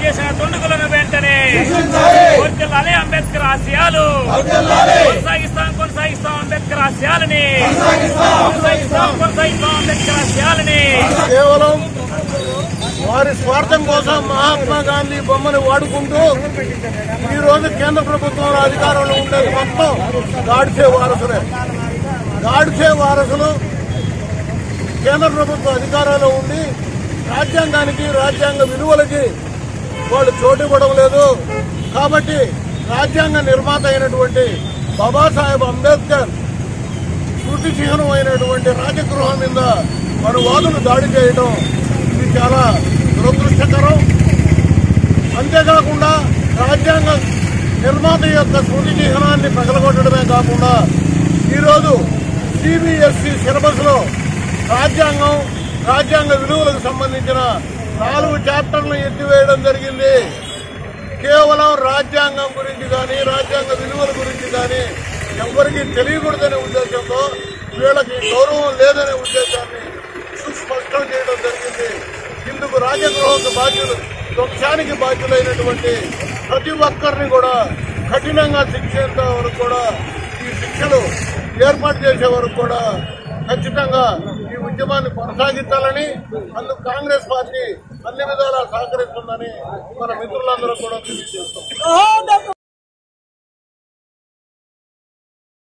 చేసిన దుండుగులను వెంటనే వర్ధిల్లాలి అంబేద్కర్ ఆశయాలు కొనసాగిస్తాం కొనసాగిస్తాం అంబేద్కర్ ఆశయాలని కొనసాగిస్తాం కొనసాగిస్తాం అంబేద్కర్ ఆశయాలని కేవలం వారి స్వార్థం కోసం మహాత్మా గాంధీ బొమ్మను వాడుకుంటూ ఈ రోజు కేంద్ర ప్రభుత్వంలో అధికారంలో ఉండేది మొత్తం గాడ్సే వారసులే గాడ్సే వారసులు కేంద్ర ప్రభుత్వ అధికారంలో ఉండి రాజ్యాంగానికి రాజ్యాంగ విలువలకి వాళ్ళు చోటు ఇవ్వడం లేదు కాబట్టి రాజ్యాంగ నిర్మాత అయినటువంటి బాబాసాహెబ్ అంబేద్కర్ శృతి చిహ్నం అయినటువంటి రాజగృహం మీద మన వాదులు దాడి చేయడం ఇది చాలా దురదృష్టకరం అంతేకాకుండా రాజ్యాంగ నిర్మాత యొక్క స్మృతి చిహ్నాన్ని పగలగొట్టడమే కాకుండా ఈరోజు సిబిఎస్ఈ సిలబస్ లో రాజ్యాంగం రాజ్యాంగ విలువలకు సంబంధించిన నాలుగు చాప్టర్లు ఎత్తివేయడం జరిగింది కేవలం రాజ్యాంగం గురించి కానీ రాజ్యాంగ విలువల గురించి కానీ ఎవరికి తెలియకూడదనే ఉద్దేశంతో వీళ్ళకి గౌరవం లేదనే ఉద్దేశాన్ని సుస్పష్టం చేయడం జరిగింది ఇందుకు రాజగృహకు బాధ్యులు ధ్వంసానికి బాధ్యులైనటువంటి ప్రతి ఒక్కరిని కూడా కఠినంగా శిక్షేంత వరకు కూడా ఈ శిక్షలు ఏర్పాటు చేసే వరకు కూడా ఖచ్చితంగా ఈ ఉద్యమాన్ని కొనసాగించాలని అందుకు కాంగ్రెస్ పార్టీ అన్ని విధాలా సహకరిస్తుందని మన మిత్రులందరూ కూడా తెలియజేస్తాం